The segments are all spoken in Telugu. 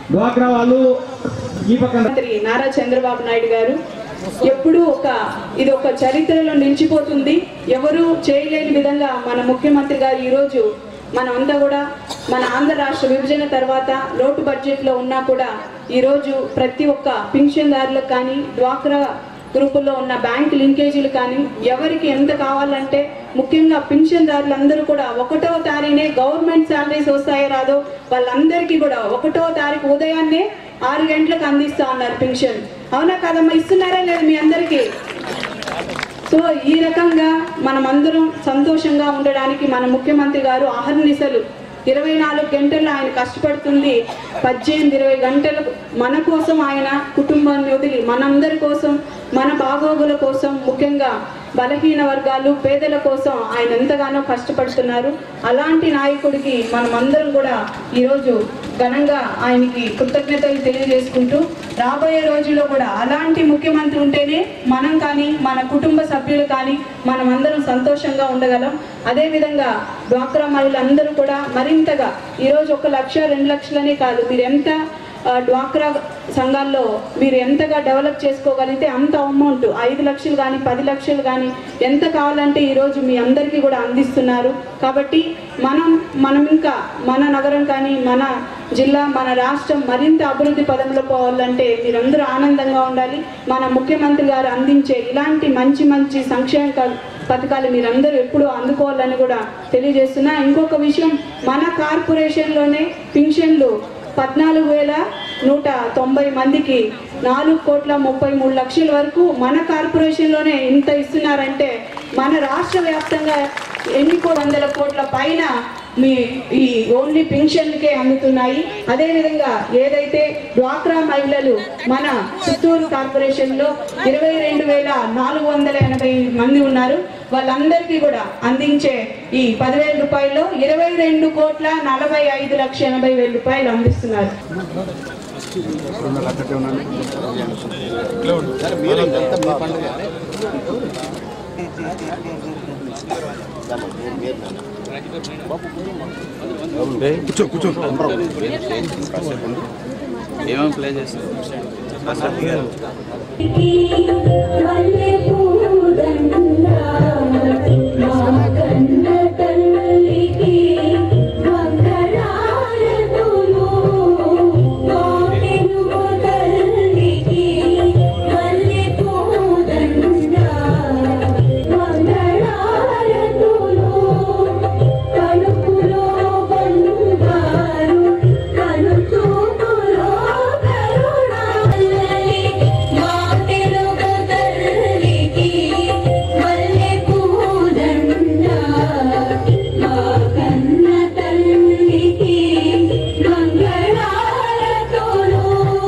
డ్వాక్రా వాళ్ళు ఈ పక్కన ముఖ్యమంత్రి నారా చంద్రబాబు నాయుడు గారు ఎప్పుడూ ఒక ఇది ఒక చరిత్రలో నిలిచిపోతుంది ఎవరు చేయలేని విధంగా మన ముఖ్యమంత్రి గారు ఈరోజు మనమంతా కూడా మన ఆంధ్ర రాష్ట్ర విభజన తర్వాత లోటు బడ్జెట్లో ఉన్నా కూడా ఈరోజు ప్రతి ఒక్క పింఛన్దారులకు కానీ డ్వాక్రా గ్రూపుల్లో ఉన్న బ్యాంక్ లింకేజీలు కానీ ఎవరికి ఎంత కావాలంటే ముఖ్యంగా పింఛన్దారులందరూ కూడా ఒకటో తారీఖునే గవర్నమెంట్ శాలరీస్ వస్తాయో రాదో వాళ్ళందరికీ కూడా ఒకటో తారీఖు ఉదయాన్నే ఆరు గంటలకు అందిస్తా ఉన్నారు పింఛన్ అవునా కదమ్మా ఇస్తున్నారా లేదు మీ అందరికీ సో ఈ రకంగా మనమందరం సంతోషంగా ఉండడానికి మన ముఖ్యమంత్రి గారు అహర్నిశలు ఇరవై నాలుగు గంటలు ఆయన కష్టపడుతుంది పద్దెనిమిది ఇరవై గంటలు మన కోసం ఆయన కుటుంబాన్ని వదిలి మనందరి కోసం మన బాగోగుల కోసం ముఖ్యంగా బలహీన వర్గాలు పేదల కోసం ఆయన ఎంతగానో కష్టపడుతున్నారు అలాంటి నాయకుడికి మనమందరం కూడా ఈరోజు ఘనంగా ఆయనకి కృతజ్ఞతలు తెలియజేసుకుంటూ రాబోయే రోజుల్లో కూడా అలాంటి ముఖ్యమంత్రి ఉంటేనే మనం కానీ మన కుటుంబ సభ్యులు కానీ మనమందరం సంతోషంగా ఉండగలం అదేవిధంగా డ్వాక్రా మహిళలందరూ కూడా మరింతగా ఈరోజు ఒక లక్ష రెండు లక్షలనే కాదు మీరు ఎంత ఆ, డ్వాక్రా సంఘాల్లో మీరు ఎంతగా డెవలప్ చేసుకోగలిగితే అంత అమౌంట్ ఐదు లక్షలు కానీ పది లక్షలు కానీ ఎంత కావాలంటే ఈరోజు మీ అందరికీ కూడా అందిస్తున్నారు కాబట్టి మనం మనం ఇంకా మన నగరం కానీ మన జిల్లా మన రాష్ట్రం మరింత అభివృద్ధి పదంలో పోవాలంటే మీరందరూ ఆనందంగా ఉండాలి మన ముఖ్యమంత్రి గారు అందించే ఇలాంటి మంచి మంచి సంక్షేమ క- పథకాలు మీరందరూ ఎప్పుడూ అందుకోవాలని కూడా తెలియజేస్తున్నా ఇంకొక విషయం మన కార్పొరేషన్లోనే పింఛన్లు పద్నాలుగు వేల నూట తొంభై మందికి నాలుగు కోట్ల ముప్పై మూడు లక్షల వరకు మన కార్పొరేషన్లోనే ఇంత ఇస్తున్నారంటే మన రాష్ట్ర వ్యాప్తంగా ఎన్ని కో వందల కోట్ల పైన మీ ఈ ఓన్లీ పెన్షన్లకే అందుతున్నాయి అదేవిధంగా ఏదైతే డ్వాక్రా మహిళలు మన చిత్తూరు కార్పొరేషన్లో ఇరవై రెండు వేల నాలుగు వందల ఎనభై మంది ఉన్నారు వాళ్ళందరికీ కూడా అందించే ఈ పదివేల రూపాయల్లో ఇరవై రెండు కోట్ల నలభై ఐదు లక్ష ఎనభై వేల రూపాయలు అందిస్తున్నారు ఏమేమి ప్లే చేస్తారు వల్లే పూదండా మా కన్న తల్లికి వందనాలతులు మా తెలుగు తల్లికి వల్లే పూదండా వందనాలతులు కడుపులో బంగారు కనుచూపులో కరుణాలలి మా తెలుగు తల్లికి మల్లె పూదండ మా కన్న తల్లికి మంగళారతులు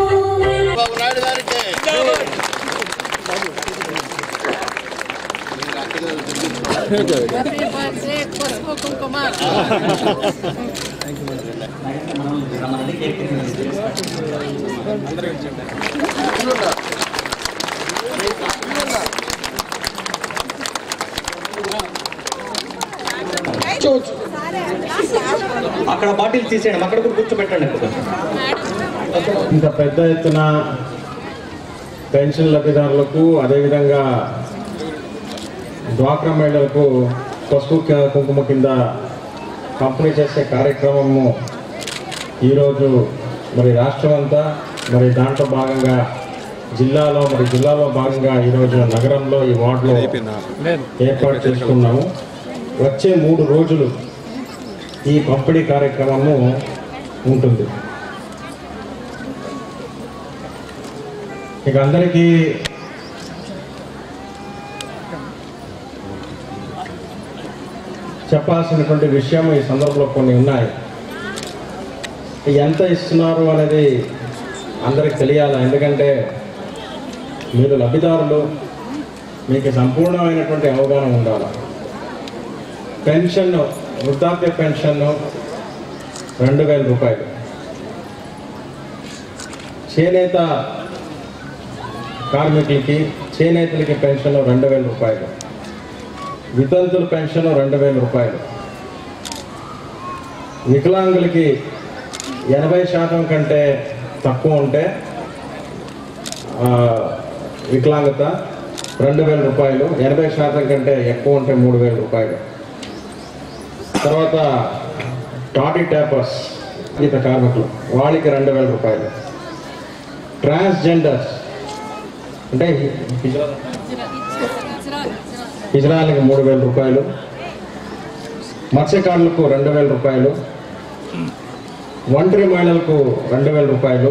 అక్కడ బాటిల్ తీసేయండి అక్కడ కూడా కూర్చోబెట్టండి కొంచెం. ఇంత పెద్ద ఎత్తున పెన్షన్ లబ్ధిదారులకు అదేవిధంగా డ్వాక్రా మహిళలకు పసుపు క- కుంకుమ కింద పంపిణీ చేసే కార్యక్రమము ఈరోజు మరి రాష్ట్రం అంతా మరి దాంట్లో భాగంగా జిల్లాలో మరి జిల్లాలో భాగంగా ఈరోజు నగరంలో ఈ వార్డులో ఏర్పాటు చేసుకున్నాము వచ్చే మూడు రోజులు ఈ పంపిణీ కార్యక్రమము ఉంటుంది ఇక అందరికీ చెప్పాల్సినటువంటి విషయం ఈ సందర్భంలో కొన్ని ఉన్నాయి ఎంత ఇస్తున్నారు అనేది అందరికి తెలియాలి ఎందుకంటే మీరు లబ్ధిదారులు మీకు సంపూర్ణమైనటువంటి అవగాహన ఉండాలి పెన్షన్ వృద్ధాప్య పెన్షన్ రెండు వేల రూపాయలు చేనేత కార్మికులకి చేనేతలకి పెన్షన్ రెండు వేల రూపాయలు వితంతుల పెన్షన్ రెండు వేల రూపాయలు వికలాంగులకి ఎనభై శాతం కంటే తక్కువ ఉంటే ఆ, వికలాంగత రెండు వేల రూపాయలు ఎనభై శాతం కంటే ఎక్కువ ఉంటే మూడు వేల రూపాయలు తర్వాత టాటీ ట్యాపర్స్ గీత కార్మికులు వాళ్ళకి రెండు వేల రూపాయలు ట్రాన్స్జెండర్స్ అంటే హి- హిజ్రా- హిజ్రాలకి మూడు వేల రూపాయలు మత్స్యకారులకు రెండు వేల రూపాయలు ఒంటరి మహిళలకు రెండు వేల రూపాయలు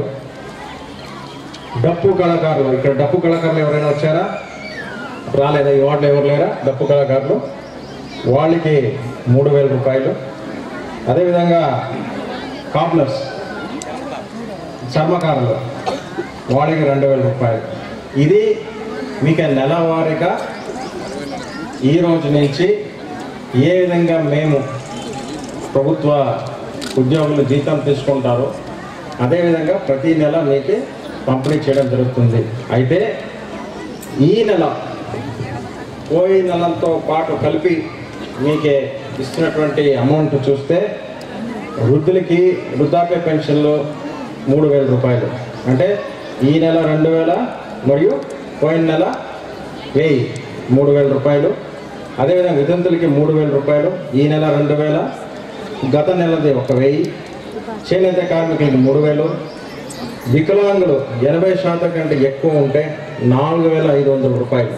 డప్పు కళాకారులు ఇక్కడ డప్పు కళాకారులు ఎవరైనా వచ్చారా రాలేదా ఈ వార్డులో ఎవరు లేరా డప్పు కళాకారులు వాళ్ళకి మూడు వేల రూపాయలు అదేవిధంగా కాప్లర్స్ చర్మకారులు వాళ్ళకి రెండు వేల రూపాయలు ఇది మీకు నెలవారీగా ఈ రోజు నుంచి ఏ విధంగా మేము ప్రభుత్వ ఉద్యోగులు జీతం తీసుకుంటారో అదేవిధంగా ప్రతి నెల మీకు పంపిణీ చేయడం జరుగుతుంది అయితే ఈ నెల పోయి నెలతో పాటు కలిపి మీకే ఇస్తున్నటువంటి అమౌంట్ చూస్తే వృద్ధులకి వృద్ధాప్య పెన్షన్లు మూడు వేల రూపాయలు అంటే ఈ నెల రెండు వేల మరియు పోయిన నెల వెయ్యి మూడు వేల రూపాయలు అదేవిధంగా వితంతులకి మూడు వేల రూపాయలు ఈ నెల రెండు వేల గత నెలది ఒక వెయ్యి చేనేత కార్మికులకి మూడు వేలు వికలాంగులు ఎనభై శాతం కంటే ఎక్కువ ఉంటే నాలుగు వేల ఐదు వందల రూపాయలు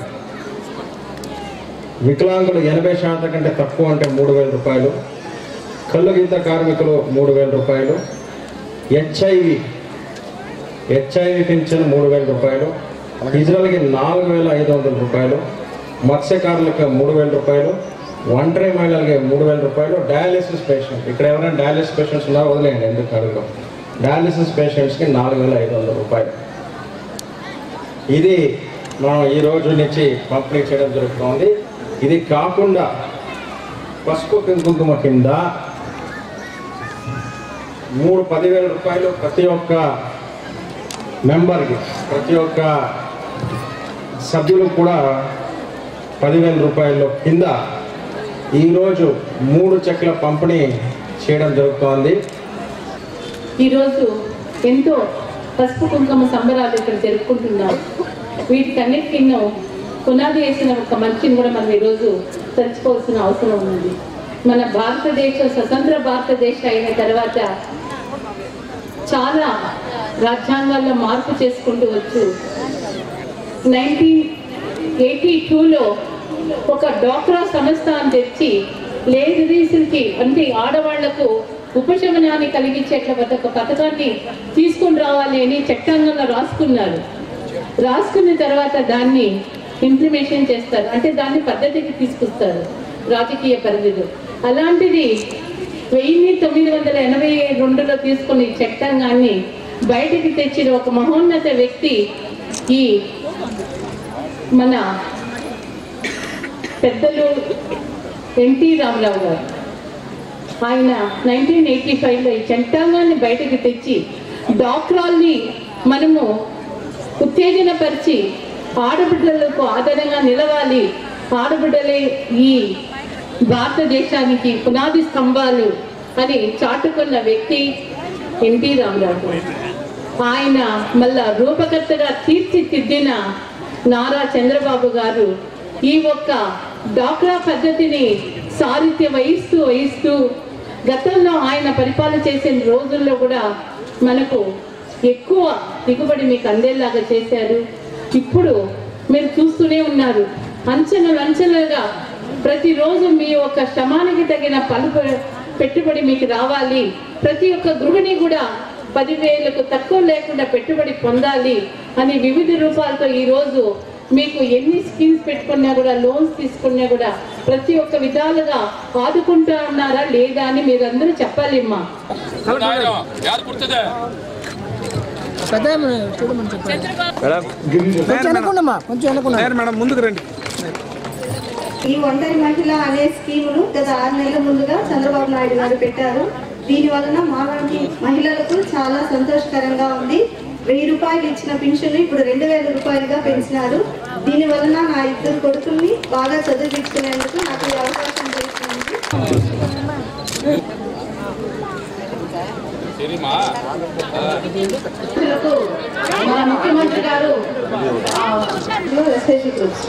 వికలాంగులు ఎనభై శాతం కంటే తక్కువ అంటే మూడు వేల రూపాయలు కళ్ళు గీత కార్మికులు మూడు వేల రూపాయలు హెచ్ఐవి హెచ్ఐవి పింఛన్ మూడు వేల రూపాయలు ఇజ్రాయల్కి నాలుగు వేల ఐదు వందల రూపాయలు మత్స్యకారులకు మూడు వేల రూపాయలు ఒంటరి మహిళలకి మూడు వేల రూపాయలు డయాలిసిస్ పేషెంట్ ఇక్కడ ఎవరైనా డయాలిసిస్ పేషెంట్స్ ఉన్నారో వదిలేయండి ఎందుకు అడగడం డయాలిసిస్ పేషెంట్స్కి నాలుగు వేల ఐదు వందల రూపాయలు ఇది మనం ఈ రోజు నుంచి పంపిణీ చేయడం జరుగుతోంది ఇది కాకుండా పసుపు కుంకుమ కింద మూడు పదివేల రూపాయలు ప్రతి ఒక్క మెంబర్కి ప్రతి ఒక్క సభ్యులు కూడా పదివేల రూపాయల కింద ఈరోజు మూడు చెక్ల పంపిణీ చేయడం జరుగుతోంది ఈరోజు ఎంతో పసుపు కుంకుమ సంబరాలు ఇక్కడ జరుపుకుంటున్నారు వీటికన్నిటికిన్నో పునాది వేసిన ఒక మనిషిని కూడా మనం ఈరోజు తలుచుకోవాల్సిన అవసరం ఉన్నది మన భారతదేశం స్వతంత్ర భారతదేశం అయిన తర్వాత చాలా రాజ్యాంగాల్లో మార్పు చేసుకుంటూ వచ్చు నైన్టీన్ ఎయిటీ టూలో ఒక డాక్రా సంస్థ అని తెచ్చి లేడీస్కి అంటే ఆడవాళ్లకు ఉపశమనాన్ని కలిగించేట్ల ఒక పథకాన్ని తీసుకొని రావాలి అని చట్టాంగంలో రాసుకున్నారు రాసుకున్న తర్వాత దాన్ని ఇంప్లిమేషన్ చేస్తారు అంటే దాన్ని పద్ధతికి తీసుకొస్తారు రాజకీయ పరిధిలో అలాంటిది వెయ్యి తొమ్మిది వందల ఎనభై రెండులో తీసుకున్న ఈ చట్టాంగాన్ని బయటికి తెచ్చిన ఒక మహోన్నత వ్యక్తి ఈ మన పెద్దలు ఎన్టీ రామారావు గారు ఆయన నైన్టీన్ ఎయిటీ ఫైవ్లో ఈ చట్టాంగాన్ని బయటకు తెచ్చి డాక్రాల్ని మనము ఉత్తేజనపరిచి ఆడబిడ్డలకు ఆధారంగా నిలవాలి ఆడబిడ్డలే ఈ భారతదేశానికి పునాది స్తంభాలు అని చాటుకున్న వ్యక్తి ఎన్టీ రామారావు గారు. ఆయన మళ్ళా రూపకర్తగా తీర్చిదిద్దిన నారా చంద్రబాబు గారు ఈ ఒక్క డాక్రా పద్ధతిని సారథ్య వహిస్తూ వహిస్తూ గతంలో ఆయన పరిపాలన చేసిన రోజుల్లో కూడా మనకు ఎక్కువ దిగుబడి మీకు అందేలాగా చేశారు ఇప్పుడు మీరు చూస్తూనే ఉన్నారు అంచెలు అంచెలుగా ప్రతిరోజు మీ యొక్క శ్రమానికి తగిన పలుపు పెట్టుబడి మీకు రావాలి ప్రతి ఒక్క గృహిణి కూడా పదివేలకు తక్కువ లేకుండా పెట్టుబడి పొందాలి అని వివిధ రూపాలతో ఈ రోజు మీకు ఎన్ని స్కీమ్స్ పెట్టుకున్నా కూడా లోన్స్ తీసుకున్నా కూడా ప్రతి ఒక్క విధాలుగా ఆదుకుంటా ఉన్నారా లేదా అని మీరు అందరూ చెప్పాలి అమ్మా ಯಾರು ಕೊಡ್ತದೆ కొంచెం వెనకుండమ్మా కొంచెం వెనకుండా మేడం ముందుకు రండి ఈ ఒంటరి మహిళ అనే స్కీమును గత ఆరు నెలల ముందుగా చంద్రబాబు నాయుడు గారు పెట్టారు దీని వలన మాలాంటి మహిళలకు చాలా సంతోషకరంగా ఉంది వెయ్యి రూపాయలు ఇచ్చిన పెన్షన్ ఇప్పుడు రెండు వేల రూపాయలుగా పెంచినారు దీని వలన నా ఇద్దరు కొడుకుల్ని బాగా చదివించుకునేందుకు నాకు ఈ అవకాశం దొరికింది సిరిమా లకు మన ముఖ్యమంత్రి గారు ఎస్ఐసి గ్రూప్స్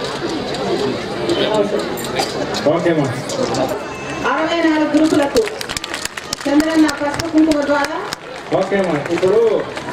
ఓకేమ్మా అరవై నాలుగు గ్రూపులకు చంద్రన్న పసుపు కుంకుమ ద్వారా ఓకేమ్మా ఇప్పుడు